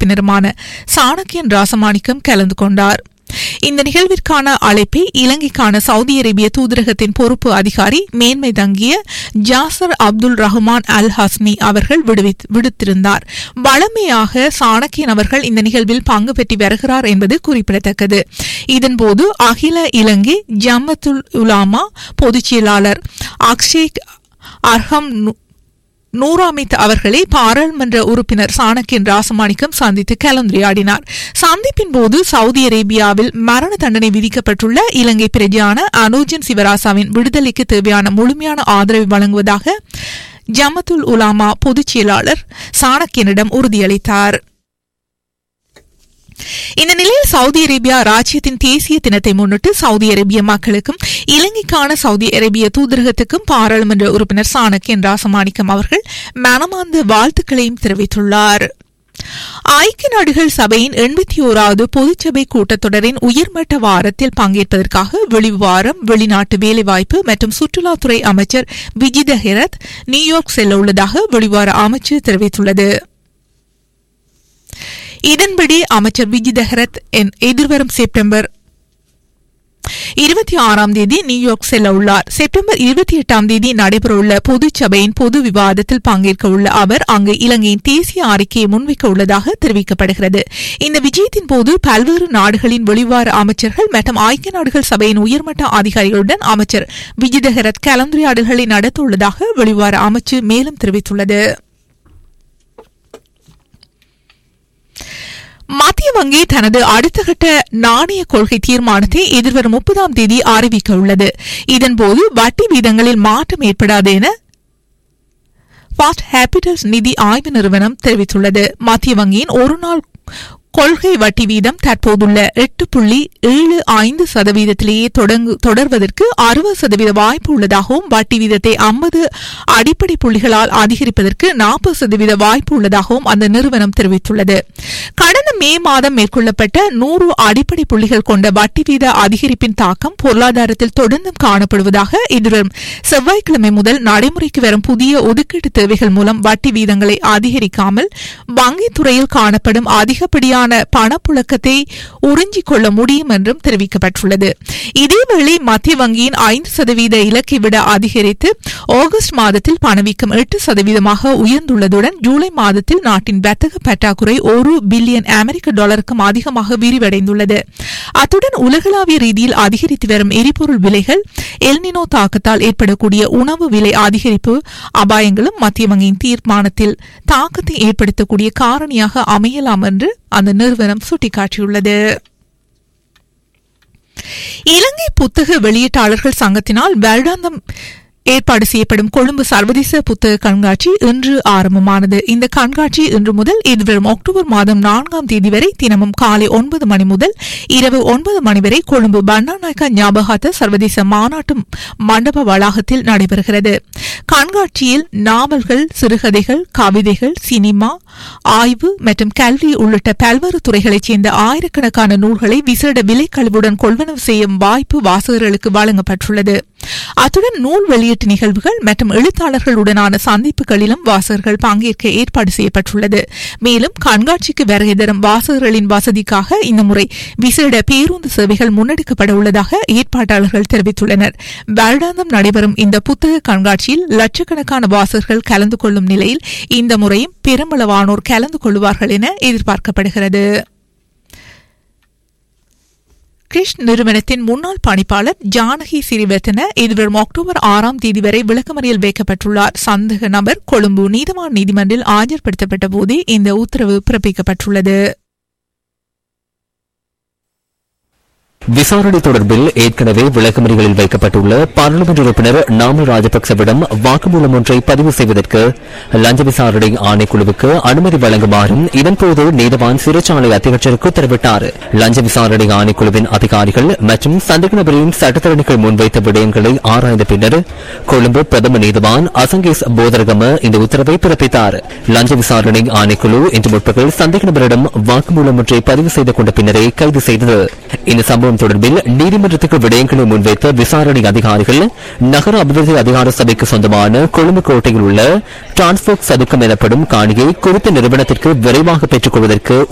உறுப்பினருமான சாணக்கியன் ராசமாணிக்கம் கலந்து கொண்டார் இந்த நிகழ்விற்கான அழைப்பை இலங்கைக்கான சவுதி அரேபிய தூதரகத்தின் பொறுப்பு அதிகாரி மேன்மை தங்கிய Jasser Abdul Rahman Al Hasni அவர்கள் விடுவித்- விடுத்திருந்தார் வழமையாக சாணக்கியன் அவர்கள் இந்த நிகழ்வில் பங்கு பெற்று வருகிறார் என்பது குறிப்பிடத்தக்கது இதன்போது அகில இலங்கை ஜம்மத்துல் உலாமா பொதுச் செயலாளர் அக்ஷேக் அர்ஹம் நு- நூறாமித் அவர்களை பாராளுமன்ற உறுப்பினர் சாணக்கியன் ராசமாணிக்கம் சந்தித்து கலந்துரையாடினார் சந்திப்பின் போது சவுதி அரேபியாவில் மரண தண்டனை விதிக்கப்பட்டுள்ள இலங்கை பிரஜையான அனுஜன் சிவராசாவின் விடுதலைக்கு தேவையான முழுமையான ஆதரவை வழங்குவதாக ஜமத்துல் உலாமா பொதுச் செயலாளர் சாணக்கியனிடம் உறுதியளித்தார் இந்த நிலையில் சவுதி அரேபியா ராஜ்யத்தின் தேசிய தினத்தை முன்னிட்டு சவுதி அரேபிய மக்களுக்கும் இலங்கைக்கான சவுதி அரேபிய தூதரகத்துக்கும் பாராளுமன்ற உறுப்பினர் சாணக்கியன் ராசமாணிக்கம் அவர்கள் மனமார்ந்த வாழ்த்துக்களையும் தெரிவித்துள்ளார் ஐக்கிய நாடுகள் சபையின் எண்பத்தி ஓராவது பொதுச்சபை கூட்டத்தொடரின் உயர்மட்ட வாரத்தில் பங்கேற்பதற்காக வெளிவாரம் வெளிநாட்டு வேலைவாய்ப்பு மற்றும் சுற்றுலாத்துறை அமைச்சர் விஜித ஹெரத் நியூயார்க் செல்ல உள்ளதாக வெளிவார அமைச்சு தெரிவித்துள்ளது இதன்படி அமைச்சர் விஜித ஹெரத் என் எதிர்வரும் செப்டம்பர் இருபத்தி ஆறாம் தேதி நியூயார்க் செல்ல உள்ளார் செப்டம்பர் இருபத்தி எட்டாம் தேதி நடைபெறவுள்ள பொதுச் சபையின் பொது விவாதத்தில் பங்கேற்க உள்ள அவர் அங்கு இலங்கையின் தேசிய அறிக்கையை முன்வைக்க உள்ளதாக தெரிவிக்கப்படுகிறது இந்த விஜயத்தின் போது பல்வேறு நாடுகளின் வெளிவார அமைச்சர்கள் மற்றும் ஐக்கிய நாடுகள் சபையின் உயர்மட்ட அதிகாரிகளுடன் அமைச்சர் விஜித ஹெரத் கலந்துரையாடல்களை நடத்த உள்ளதாக வெளிவார அமைச்சு மேலும் தெரிவித்துள்ளது மத்திய வங்கி தனது அடுத்த கட்ட நாணய கொள்கை தீர்மானத்தை எதிர்வரும் முப்பதாம் தேதி அறிவிக்க உள்ளது இதன்போது வட்டி வீதங்களில் மாற்றம் ஏற்படாது என ஃபாஸ்ட் கேபிட்டல்ஸ் நிதி ஆய்வு நிறுவனம் தெரிவித்துள்ளது மத்திய வங்கியின் ஒரு நாள் கொள்கை வட்டி வீதம் தற்போதுள்ள எட்டு புள்ளி ஏழு ஐந்து சதவீதத்திலேயே தொடங்கு தொடர்வதற்கு அறுபது சதவீத வாய்ப்பு உள்ளதாகவும் வட்டி வீதத்தை ஐம்பது அடிப்படை புள்ளிகளால் அதிகரிப்பதற்கு நாற்பது சதவீத வாய்ப்பு உள்ளதாகவும் அந்த நிறுவனம் தெரிவித்துள்ளது கடந்த மே மாதம் மேற்கொள்ளப்பட்ட நூறு அடிப்படை புள்ளிகள் கொண்ட வட்டி வீத அதிகரிப்பின் தாக்கம் பொருளாதாரத்தில் தொடர்ந்தும் காணப்படுவதாக எதிர்வரும் செவ்வாய்க்கிழமை முதல் நடைமுறைக்கு வரும் புதிய ஒதுக்கீட்டு தேவைகள் மூலம் வட்டி வீதங்களை அதிகரிக்காமல் வங்கித் துறையில் காணப்படும் அதிகப்படியான பணப்புழக்கத்தை உறிஞ்சிக் கொள்ள முடியும் என்றும் தெரிவிக்கப்பட்டுள்ளது இதேவேளை மத்திய வங்கியின் ஐந்து சதவீத இலக்கை விட அதிகரித்து ஆகஸ்ட் மாதத்தில் பணவீக்கம் எட்டு சதவீதமாக உயர்ந்துள்ளதுடன் ஜூலை மாதத்தில் நாட்டின் வர்த்தக பற்றாக்குறை ஒரு பில்லியன் அமெரிக்க டாலருக்கும் அதிகமாக விரிவடைந்துள்ளது அத்துடன் உலகளாவிய ரீதியில் அதிகரித்து வரும் எரிபொருள் விலைகள் எல்னினோ தாக்கத்தால் ஏற்படக்கூடிய உணவு விலை அதிகரிப்பு அபாயங்களும் மத்திய வங்கியின் தீர்மானத்தில் தாக்கத்தை ஏற்படுத்தக்கூடிய காரணியாக அமையலாம் என்று அந்த நிறுவனம் சுட்டிக்காட்டியுள்ளது இலங்கை புத்தக வெளியீட்டாளர்கள் சங்கத்தினால் வருடாந்தம் ஏற்பாடு செய்யப்படும் கொழும்பு சர்வதேச புத்தக கண்காட்சி இன்று ஆரம்பமானது இந்த கண்காட்சி இன்று முதல் எதிர்வரும் அக்டோபர் மாதம் நான்காம் தேதி வரை தினமும் காலை ஒன்பது மணி முதல் இரவு ஒன்பது மணி வரை கொழும்பு பண்டாநாயக்கா ஞாபகார்த்த சர்வதேச மாநாட்டு மண்டப வளாகத்தில் நடைபெறுகிறது கண்காட்சியில் நாவல்கள் சிறுகதைகள் கவிதைகள் சினிமா ஆய்வு மற்றும் கல்வி உள்ளிட்ட பல்வேறு துறைகளைச் சேர்ந்த ஆயிரக்கணக்கான நூல்களை விசேட விலைக்கழிவுடன் கொள்வனவு செய்யும் வாய்ப்பு வாசகர்களுக்கு வழங்கப்பட்டுள்ளது அத்துடன் நூல் வெளியீட்டு நிகழ்வுகள் மற்றும் எழுத்தாளர்களுடனான சந்திப்புகளிலும் வாசகர்கள் பங்கேற்க ஏற்பாடு செய்யப்பட்டுள்ளது மேலும் கண்காட்சிக்கு வருகை தரும் வாசகர்களின் வசதிக்காக இந்த முறை விசேட பேருந்து சேவைகள் முன்னெடுக்கப்பட உள்ளதாக ஏற்பாட்டாளர்கள் தெரிவித்துள்ளனர் வருடாந்தம் நடைபெறும் இந்த புத்தக கண்காட்சியில் லட்சக்கணக்கான வாசகர்கள் கலந்து கொள்ளும் நிலையில் இந்த முறையும் பெருமளவானோர் கலந்து கொள்வார்கள் என எதிர்பார்க்கப்படுகிறது கிரிஷ் நிறுவனத்தின் முன்னாள் பணிப்பாளர் ஜானகி சிறிவர்த்தன எதிர்வரும் அக்டோபர் ஆறாம் தேதி வரை விளக்கமறியல் வைக்கப்பட்டுள்ளார் சந்தேக நபர் கொழும்பு நீதவான் நீதிமன்றில் ஆஜர்படுத்தப்பட்ட போதே இந்த உத்தரவு பிறப்பிக்கப்பட்டுள்ளது விசாரணை தொடர்பில் ஏற்கனவே விளக்கமறிகளில் வைக்கப்பட்டுள்ள பாராளுமன்ற உறுப்பினர் நாமல் ராஜபக்சவிடம் வாக்குமூலம் ஒன்றை பதிவு செய்வதற்கு லஞ்ச விசாரணை ஆணைக்குழுவுக்கு அனுமதி வழங்குமாறும் இதன்போது நீதவான் சிறைச்சாலை அத்தியட்சருக்கு உத்தரவிட்டார் லஞ்ச விசாரணை ஆணைக்குழுவின் அதிகாரிகள் மற்றும் சந்தேக நபரின் சட்டத்தரணிகள் முன்வைத்த விடயங்களை ஆராய்ந்த பின்னர் கொழும்பு பிரதம நீதவான் அசங்கேஸ் போதரகம இந்த உத்தரவை பிறப்பித்தார் லஞ்ச விசாரணை ஆணைக்குழு இன்று முற்பகல் சந்தேக நபரிடம் வாக்குமூலம் ஒன்றை பதிவு செய்து கொண்ட பின்னரே கைது செய்தது இந்த சம்பவம் தொடர்பில் நீதிமன்றத்துக்கு விடயங்களை முன்வைத்த விசாரணை அதிகாரிகள் நகர அபிவிருத்தி அதிகார சபைக்கு சொந்தமான கொழும்பு கோட்டையில் உள்ள டிரான்ஸ்போர்ட் சதுக்கம் எனப்படும் காணியை குறித்த நிறுவனத்திற்கு விரைவாக பெற்றுக் கொள்வதற்கு